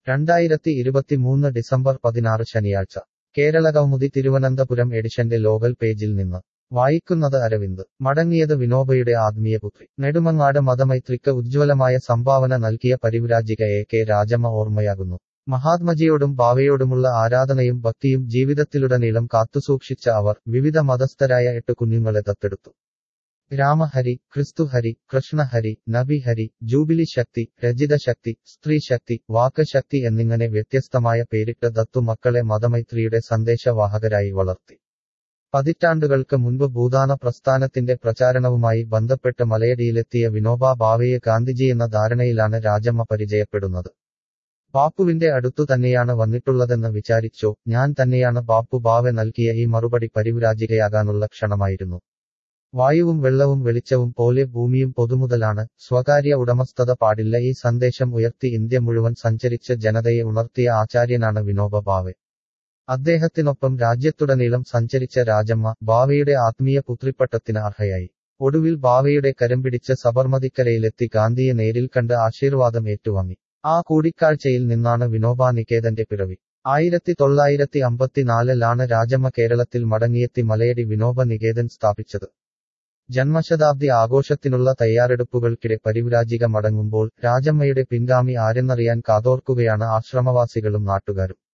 രണ്ടായിരത്തി ഇരുപത്തിമൂന്ന് ഡിസംബർ പതിനാറ് ശനിയാഴ്ച കേരളകൗമുദി തിരുവനന്തപുരം എഡിഷന്റെ ലോകൽ പേജിൽ നിന്ന് വായിക്കുന്നത് അരവിന്ദ് മടങ്ങിയത് വിനോബയുടെ ആത്മീയപുത്രി നെടുമങ്ങാട് മതമൈത്രിക്ക് ഉജ്ജ്വലമായ സംഭാവന നൽകിയ പരിവ്രാജിക എ കെ രാജമ്മ ഓർമ്മയാകുന്നു മഹാത്മജിയോടും ഭാവയോടുമുള്ള ആരാധനയും ഭക്തിയും ജീവിതത്തിലുടനീളം കാത്തുസൂക്ഷിച്ച അവർ വിവിധ മതസ്ഥരായ എട്ട് കുഞ്ഞുങ്ങളെ ദത്തെടുത്തു രാമഹരി ക്രിസ്തുഹരി കൃഷ്ണഹരി നബിഹരി ജൂബിലി ശക്തി രജിത ശക്തി സ്ത്രീ ശക്തി വാക്കശക്തി എന്നിങ്ങനെ വ്യത്യസ്തമായ പേരിട്ട് ദത്തു മക്കളെ മതമൈത്രിയുടെ സന്ദേശവാഹകരായി വളർത്തി പതിറ്റാണ്ടുകൾക്ക് മുൻപ് ഭൂദാന പ്രസ്ഥാനത്തിന്റെ പ്രചാരണവുമായി ബന്ധപ്പെട്ട് മലയടിയിലെത്തിയ വിനോബ ഭാവയെ ഗാന്ധിജിയെന്ന ധാരണയിലാണ് രാജമ്മ പരിചയപ്പെടുന്നത് ബാപ്പുവിന്റെ അടുത്തു തന്നെയാണ് വന്നിട്ടുള്ളതെന്ന് വിചാരിച്ചോ ഞാൻ തന്നെയാണ് ബാപ്പു ഭാവെ നൽകിയ ഈ മറുപടി പരിവ്രാജികയാകാനുള്ള ക്ഷണമായിരുന്നു വായുവും വെള്ളവും വെളിച്ചവും പോലെ ഭൂമിയും പൊതുമുതലാണ് സ്വകാര്യ ഉടമസ്ഥത പാടില്ല ഈ സന്ദേശം ഉയർത്തി ഇന്ത്യ മുഴുവൻ സഞ്ചരിച്ച് ജനതയെ ഉണർത്തിയ ആചാര്യനാണ് വിനോബ ഭാവെ അദ്ദേഹത്തിനൊപ്പം രാജ്യത്തുടനീളം സഞ്ചരിച്ച രാജമ്മ ഭാവയുടെ ആത്മീയ പുത്രിപ്പട്ടത്തിന് അർഹയായി ഒടുവിൽ ഭാവയുടെ കരം പിടിച്ച് സബർമതിക്കരയിലെത്തി ഗാന്ധിയെ നേരിൽ കണ്ട് ആശീർവാദം ഏറ്റുവാങ്ങി ആ കൂടിക്കാഴ്ചയിൽ നിന്നാണ് വിനോബ നികേതന്റെ പിറവി ആയിരത്തി തൊള്ളായിരത്തി അമ്പത്തിനാലിലാണ് രാജമ്മ കേരളത്തിൽ മടങ്ങിയെത്തി മലയടി വിനോബ നികേതൻ സ്ഥാപിച്ചത് ജന്മശതാബ്ദി ആഘോഷത്തിനുള്ള തയ്യാറെടുപ്പുകൾക്കിടെ പരിവ്രാജിക മടങ്ങുമ്പോൾ രാജമ്മയുടെ പിൻഗാമി ആരെന്നറിയാൻ കാതോർക്കുകയാണ് ആശ്രമവാസികളും നാട്ടുകാരും